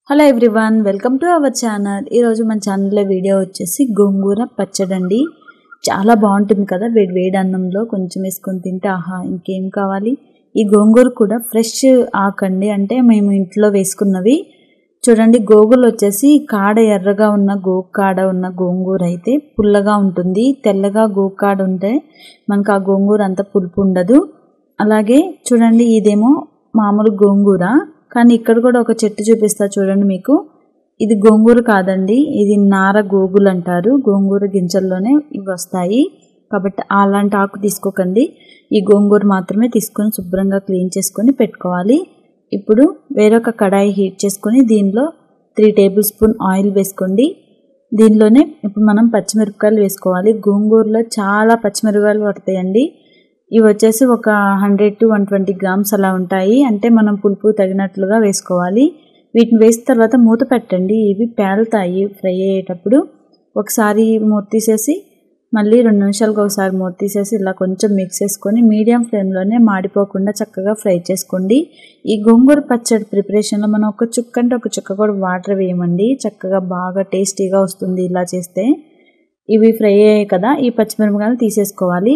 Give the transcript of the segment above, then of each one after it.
hello everyone welcome to our channel ఈరోజు మన ఛానల్లో వీడియో వచ్చేసి గోంగూర పచ్చడి అండి చాలా బాగుంటుంది కదా వేడి వేడి అన్నంలో కొంచెం వేసుకొని తింటే ఆహా ఇంకేం కావాలి ఈ గోంగూర కూడా ఫ్రెష్ ఆకండి అంటే మేము ఇంట్లో వేసుకున్నవి చూడండి గోగులు వచ్చేసి కాడ ఎర్రగా ఉన్న గోగు కాడ ఉన్న గోంగూర అయితే పుల్లగా ఉంటుంది తెల్లగా గోగు కాడ ఉంటే మనకు ఆ గోంగూర అంత పులుపు ఉండదు అలాగే చూడండి ఇదేమో మామూలు గోంగూర కానీ ఇక్కడ కూడా ఒక చెట్టు చూపిస్తా చూడండి మీకు ఇది గోంగూర కాదండి ఇది నార గోగులు అంటారు గోంగూర గింజల్లోనే ఇవి వస్తాయి కాబట్టి అలాంటి ఆకు తీసుకోకండి ఈ గోంగూర మాత్రమే తీసుకొని శుభ్రంగా క్లీన్ చేసుకొని పెట్టుకోవాలి ఇప్పుడు వేరొక కడాయి హీట్ చేసుకొని దీనిలో త్రీ టేబుల్ స్పూన్ ఆయిల్ వేసుకోండి దీనిలోనే ఇప్పుడు మనం పచ్చిమిరపకాయలు వేసుకోవాలి గోంగూరలో చాలా పచ్చిమిరపకాయలు పడతాయండి ఇవి వచ్చేసి ఒక hundred to one twenty grams అలా ఉంటాయి అంటే మనం పులుపు తగినట్లుగా వేసుకోవాలి వీటిని వేసిన తర్వాత మూత పెట్టండి ఇవి పేలుతాయి ఫ్రై అయ్యేటప్పుడు ఒకసారి మూత తీసేసి మళ్ళీ రెండు నిమిషాలకు ఒకసారి మూత తీసేసి ఇలా కొంచెం మిక్స్ చేసుకొని మీడియం ఫ్లేమ్లోనే మాడిపోకుండా చక్కగా ఫ్రై చేసుకోండి ఈ గోంగూర పచ్చడి ప్రిపరేషన్లో మనం ఒక చుక్క అంటే ఒక చుక్క కూడా వాటర్ వేయమండి చక్కగా బాగా టేస్టీగా వస్తుంది ఇలా చేస్తే ఇవి ఫ్రై అయ్యాయి కదా ఈ పచ్చిమిరపకాయలు తీసేసుకోవాలి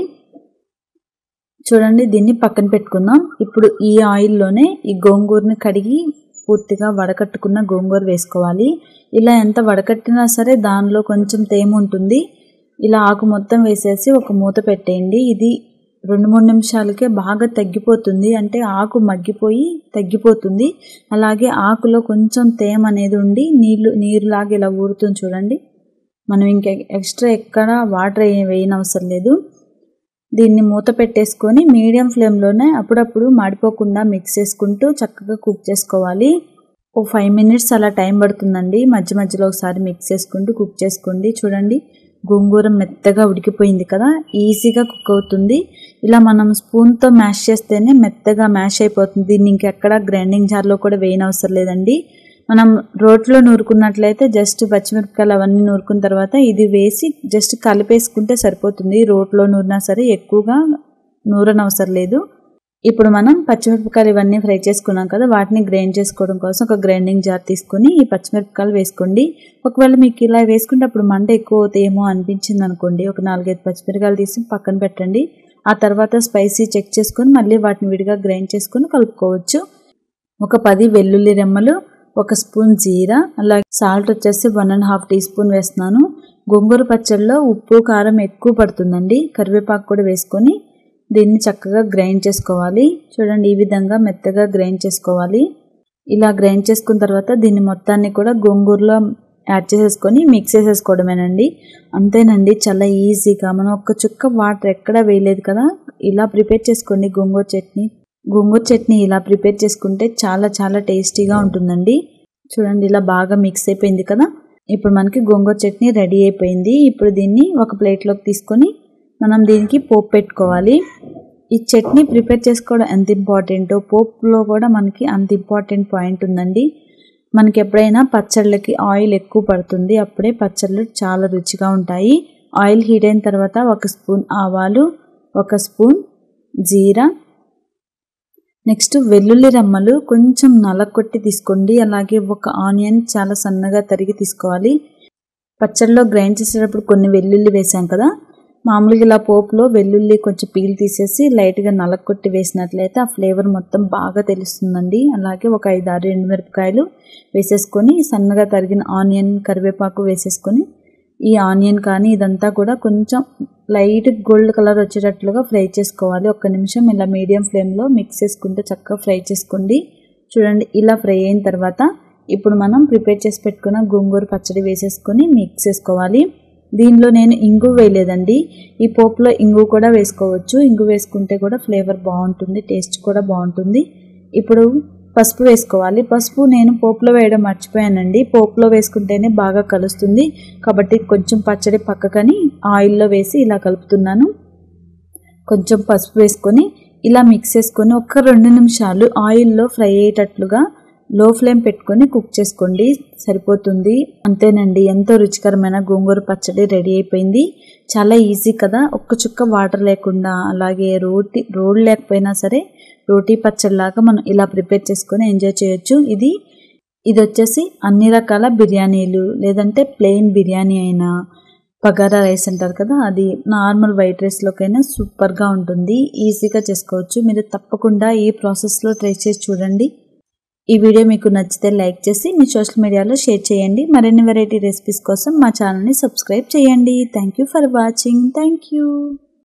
చూడండి దీన్ని పక్కన పెట్టుకుందాం ఇప్పుడు ఈ ఆయిల్లోనే ఈ గోంగూరని కడిగి పూర్తిగా వడకట్టుకున్న గోంగూర వేసుకోవాలి ఇలా ఎంత వడకట్టినా సరే దానిలో కొంచెం తేమ ఉంటుంది ఇలా ఆకు మొత్తం వేసేసి ఒక మూత పెట్టేయండి ఇది రెండు మూడు నిమిషాలకే బాగా తగ్గిపోతుంది అంటే ఆకు మగ్గిపోయి తగ్గిపోతుంది అలాగే ఆకులో కొంచెం తేమ అనేది ఉండి నీళ్ళు నీరులాగా ఇలా ఊరుతుంది చూడండి మనం ఇంకా ఎక్స్ట్రా ఎక్కడ వాటర్ వేయనవసరం లేదు దీన్ని మూత పెట్టేసుకొని మీడియం ఫ్లేమ్లోనే అప్పుడప్పుడు మాడిపోకుండా మిక్స్ చేసుకుంటూ చక్కగా కుక్ చేసుకోవాలి ఓ ఫైవ్ మినిట్స్ అలా టైం పడుతుందండి మధ్య మధ్యలో ఒకసారి మిక్స్ చేసుకుంటూ కుక్ చేసుకోండి చూడండి గోంగూర మెత్తగా ఉడికిపోయింది కదా ఈజీగా కుక్ అవుతుంది ఇలా మనం స్పూన్తో మ్యాష్ చేస్తేనే మెత్తగా మ్యాష్ అయిపోతుంది దీన్ని ఇంకెక్కడ గ్రైండింగ్ జార్లో కూడా వేయనవసరం లేదండి మనం రోట్లో నూరుకున్నట్లయితే జస్ట్ పచ్చిమిరపకాయలు అవన్నీ నూరుకున్న తర్వాత ఇది వేసి జస్ట్ కలిపేసుకుంటే సరిపోతుంది రోట్లో నూరినా సరే ఎక్కువగా నూరనవసరం లేదు ఇప్పుడు మనం పచ్చిమిరపకాయలు ఇవన్నీ ఫ్రై చేసుకున్నాం కదా వాటిని గ్రైండ్ చేసుకోవడం కోసం ఒక గ్రైండింగ్ జార్ తీసుకొని ఈ పచ్చిమిరపకాయలు వేసుకోండి ఒకవేళ మీకు ఇలా వేసుకుంటే అప్పుడు మంట ఎక్కువ అవుతాయేమో అనిపించింది అనుకోండి ఒక నాలుగైదు పచ్చిమిరపకాయలు తీసి పక్కన పెట్టండి ఆ తర్వాత స్పైసీ చెక్ చేసుకొని మళ్ళీ వాటిని విడిగా గ్రైండ్ చేసుకొని కలుపుకోవచ్చు ఒక పది వెల్లుల్లి రెమ్మలు ఒక స్పూన్ జీరా అలాగే సాల్ట్ వచ్చేసి one and half teaspoon వేస్తున్నాను గోంగూర పచ్చడిలో ఉప్పు కారం ఎక్కువ పడుతుందండి కరివేపాకు కూడా వేసుకొని దీన్ని చక్కగా గ్రైండ్ చేసుకోవాలి చూడండి ఈ విధంగా మెత్తగా గ్రైండ్ చేసుకోవాలి ఇలా గ్రైండ్ చేసుకున్న తర్వాత దీన్ని మొత్తాన్ని కూడా గోంగూరలో యాడ్ చేసేసుకొని మిక్స్ చేసేసుకోవడమేనండి అంతేనండి చాలా ఈజీగా మనం ఒక్క చుక్క వాటర్ ఎక్కడ వేయలేదు కదా ఇలా ప్రిపేర్ చేసుకోండి గోంగూర చట్నీ గోంగూర చట్నీ ఇలా ప్రిపేర్ చేసుకుంటే చాలా చాలా టేస్టీగా ఉంటుందండి చూడండి ఇలా బాగా మిక్స్ అయిపోయింది కదా ఇప్పుడు మనకి గోంగూర చట్నీ రెడీ అయిపోయింది ఇప్పుడు దీన్ని ఒక ప్లేట్లోకి తీసుకొని మనం దీనికి పోపు పెట్టుకోవాలి ఈ చట్నీ ప్రిపేర్ చేసుకోవడం ఎంత ఇంపార్టెంటో పోపులో కూడా మనకి అంత ఇంపార్టెంట్ పాయింట్ ఉందండి మనకి ఎప్పుడైనా పచ్చళ్ళకి ఆయిల్ ఎక్కువ పడుతుంది అప్పుడే పచ్చళ్ళు చాలా రుచిగా ఉంటాయి ఆయిల్ హీట్ అయిన తర్వాత ఒక స్పూన్ ఆవాలు ఒక స్పూన్ జీరా నెక్స్ట్ వెల్లుల్లి రెమ్మలు కొంచెం నలకొట్టి తీసుకోండి అలాగే ఒక ఆనియన్ చాలా సన్నగా తరిగి తీసుకోవాలి పచ్చడిలో గ్రైండ్ చేసేటప్పుడు కొన్ని వెల్లుల్లి వేసాం కదా మామూలుగా ఇలా పోపులో వెల్లుల్లి కొంచెం పీల్ తీసేసి లైట్గా నలకొట్టి వేసినట్లయితే ఆ ఫ్లేవర్ మొత్తం బాగా తెలుస్తుందండి అలాగే ఒక ఐదు ఆరు ఎండుమిరపకాయలు వేసేసుకొని సన్నగా తరిగిన ఆనియన్ కరివేపాకు వేసేసుకొని ఈ ఆనియన్ కానీ ఇదంతా కూడా కొంచెం లైట్ గోల్డ్ కలర్ వచ్చేటట్లుగా ఫ్రై చేసుకోవాలి ఒక్క నిమిషం ఇలా మీడియం ఫ్లేమ్లో మిక్స్ చేసుకుంటే చక్కగా ఫ్రై చేసుకోండి చూడండి ఇలా ఫ్రై అయిన తర్వాత ఇప్పుడు మనం ప్రిపేర్ చేసి పెట్టుకున్న గోంగూర పచ్చడి వేసేసుకొని మిక్స్ చేసుకోవాలి దీనిలో నేను ఇంగు వేయలేదండి ఈ పోపులో ఇంగు కూడా వేసుకోవచ్చు ఇంగు వేసుకుంటే కూడా ఫ్లేవర్ బాగుంటుంది టేస్ట్ కూడా బాగుంటుంది ఇప్పుడు పసుపు వేసుకోవాలి పసుపు నేను పోపులో వేయడం మర్చిపోయానండి పోపులో వేసుకుంటేనే బాగా కలుస్తుంది కాబట్టి కొంచెం పచ్చడి పక్కకని ఆయిల్లో వేసి ఇలా కలుపుతున్నాను కొంచెం పసుపు వేసుకొని ఇలా మిక్స్ చేసుకొని ఒక రెండు నిమిషాలు ఆయిల్లో ఫ్రై అయ్యేటట్లుగా లో ఫ్లేమ్ పెట్టుకొని కుక్ చేసుకోండి సరిపోతుంది అంతేనండి ఎంతో రుచికరమైన గోంగూర పచ్చడి రెడీ అయిపోయింది చాలా ఈజీ కదా ఒక్క చుక్క వాటర్ లేకుండా అలాగే రోటి రోడ్ లేకపోయినా సరే రోటీ పచ్చడిలాగా మనం ఇలా ప్రిపేర్ చేసుకొని ఎంజాయ్ చేయొచ్చు ఇది ఇది వచ్చేసి అన్ని రకాల బిర్యానీలు లేదంటే ప్లెయిన్ బిర్యానీ అయినా బగారా రైస్ అంటారు కదా అది నార్మల్ వైట్ రైస్లోకైనా సూపర్గా ఉంటుంది ఈజీగా చేసుకోవచ్చు మీరు తప్పకుండా ఈ ప్రాసెస్లో ట్రై చేసి చూడండి ఈ వీడియో మీకు నచ్చితే లైక్ చేసి మీ సోషల్ మీడియాలో షేర్ చేయండి మరిన్ని వెరైటీ రెసిపీస్ కోసం మా ఛానల్ని సబ్స్క్రైబ్ చేయండి thank you for watching thank you